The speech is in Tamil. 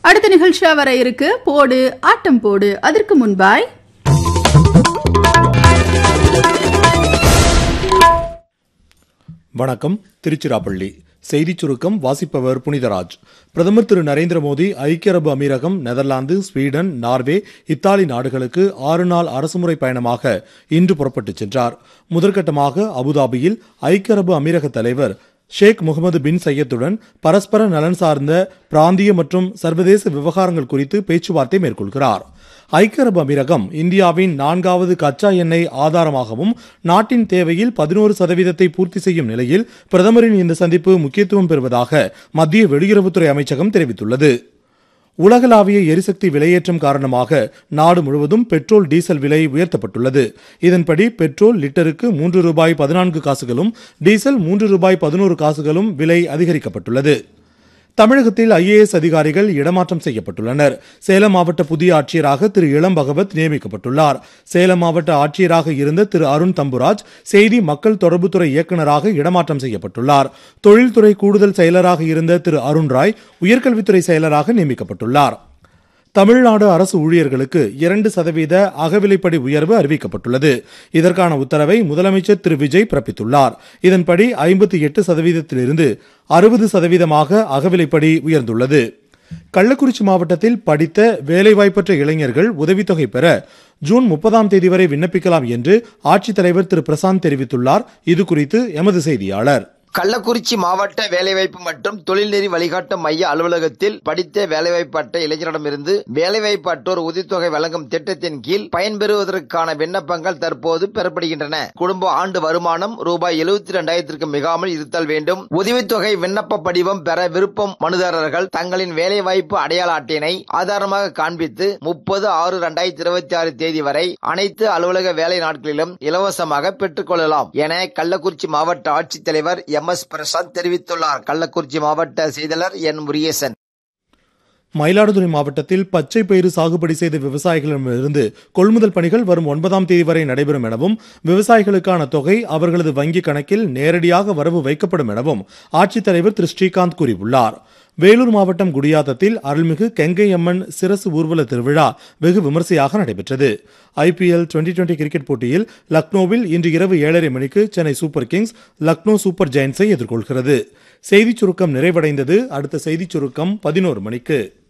அடுத்த நிகழ்ச்சியா வர இருக்கு போடு ஆட்டம் போடு அதற்கு முன்பாய் வணக்கம் திருச்சிராப்பள்ளி செய்திச் சுருக்கம் வாசிப்பவர் புனிதராஜ் பிரதமர் திரு நரேந்திர மோடி ஐக்கிய அரபு அமீரகம் நெதர்லாந்து ஸ்வீடன் நார்வே இத்தாலி நாடுகளுக்கு ஆறு நாள் அரசுமுறை பயணமாக இன்று புறப்பட்டுச் சென்றார் முதற்கட்டமாக அபுதாபியில் ஐக்கிய அரபு அமீரக தலைவர் ஷேக் முகமது பின் சையத்துடன் பரஸ்பர நலன் சார்ந்த பிராந்திய மற்றும் சர்வதேச விவகாரங்கள் குறித்து பேச்சுவார்த்தை மேற்கொள்கிறார் ஐக்கிய அரபு அமீரகம் இந்தியாவின் நான்காவது கச்சா எண்ணெய் ஆதாரமாகவும் நாட்டின் தேவையில் பதினோரு சதவீதத்தை பூர்த்தி செய்யும் நிலையில் பிரதமரின் இந்த சந்திப்பு முக்கியத்துவம் பெறுவதாக மத்திய வெளியுறவுத்துறை அமைச்சகம் தெரிவித்துள்ளது உலகளாவிய எரிசக்தி விலையேற்றம் காரணமாக நாடு முழுவதும் பெட்ரோல் டீசல் விலை உயர்த்தப்பட்டுள்ளது இதன்படி பெட்ரோல் லிட்டருக்கு மூன்று ரூபாய் பதினான்கு காசுகளும் டீசல் மூன்று ரூபாய் பதினோரு காசுகளும் விலை அதிகரிக்கப்பட்டுள்ளது தமிழகத்தில் ஐஏஎஸ் அதிகாரிகள் இடமாற்றம் செய்யப்பட்டுள்ளனர் சேலம் மாவட்ட புதிய ஆட்சியராக திரு இளம் பகவத் நியமிக்கப்பட்டுள்ளார் சேலம் மாவட்ட ஆட்சியராக இருந்த திரு அருண் தம்புராஜ் செய்தி மக்கள் தொடர்புத்துறை இயக்குநராக இடமாற்றம் செய்யப்பட்டுள்ளார் தொழில்துறை கூடுதல் செயலராக இருந்த திரு அருண் ராய் உயர்கல்வித்துறை செயலராக நியமிக்கப்பட்டுள்ளார் தமிழ்நாடு அரசு ஊழியர்களுக்கு இரண்டு சதவீத அகவிலைப்படி உயர்வு அறிவிக்கப்பட்டுள்ளது இதற்கான உத்தரவை முதலமைச்சர் திரு விஜய் பிறப்பித்துள்ளார் இதன்படி ஐம்பத்தி எட்டு சதவீதத்திலிருந்து அறுபது சதவீதமாக அகவிலைப்படி உயர்ந்துள்ளது கள்ளக்குறிச்சி மாவட்டத்தில் படித்த வேலைவாய்ப்பற்ற இளைஞர்கள் உதவித்தொகை பெற ஜூன் முப்பதாம் தேதி வரை விண்ணப்பிக்கலாம் என்று ஆட்சித்தலைவர் திரு பிரசாந்த் தெரிவித்துள்ளார் இது குறித்து எமது செய்தியாளர் கள்ளக்குறிச்சி மாவட்ட வேலைவாய்ப்பு மற்றும் தொழில்நெறி வழிகாட்டும் மைய அலுவலகத்தில் படித்த வேலைவாய்ப்பட்ட இளைஞரிடமிருந்து வேலைவாய்ப்பு அற்றோர் உதவித்தொகை வழங்கும் திட்டத்தின் கீழ் பயன்பெறுவதற்கான விண்ணப்பங்கள் தற்போது பெறப்படுகின்றன குடும்ப ஆண்டு வருமானம் ரூபாய் எழுபத்தி இரண்டாயிரத்திற்கு மிகாமல் இருத்தல் வேண்டும் உதவித்தொகை விண்ணப்ப படிவம் பெற விருப்பம் மனுதாரர்கள் தங்களின் வேலைவாய்ப்பு அடையாள அட்டையினை ஆதாரமாக காண்பித்து முப்பது ஆறு இரண்டாயிரத்தி இருபத்தி ஆறு தேதி வரை அனைத்து அலுவலக வேலை நாட்களிலும் இலவசமாக பெற்றுக் கொள்ளலாம் என கள்ளக்குறிச்சி மாவட்ட ஆட்சித்தலைவர் எம் எஸ் பிரசாத் தெரிவித்துள்ளார் கள்ளக்குறிச்சி மாவட்ட செய்தியாளர் என் முருகேசன் மயிலாடுதுறை மாவட்டத்தில் பச்சை பயிறு சாகுபடி செய்த விவசாயிகளிடமிருந்து கொள்முதல் பணிகள் வரும் ஒன்பதாம் தேதி வரை நடைபெறும் எனவும் விவசாயிகளுக்கான தொகை அவர்களது வங்கிக் கணக்கில் நேரடியாக வரவு வைக்கப்படும் எனவும் ஆட்சித்தலைவர் திரு ஸ்ரீகாந்த் கூறியுள்ளார் வேலூர் மாவட்டம் குடியாத்தத்தில் அருள்மிகு கெங்கை அம்மன் சிரசு ஊர்வல திருவிழா வெகு விமரிசையாக நடைபெற்றது ஐபிஎல் டுவெண்டி டுவெண்டி கிரிக்கெட் போட்டியில் லக்னோவில் இன்று இரவு ஏழரை மணிக்கு Chennai super kings Lucknow super ஜெயின்ஸை எதிர்கொள்கிறது செய்திச் சுருக்கம் நிறைவடைந்தது அடுத்த செய்திச் சுருக்கம் பதினோரு மணிக்கு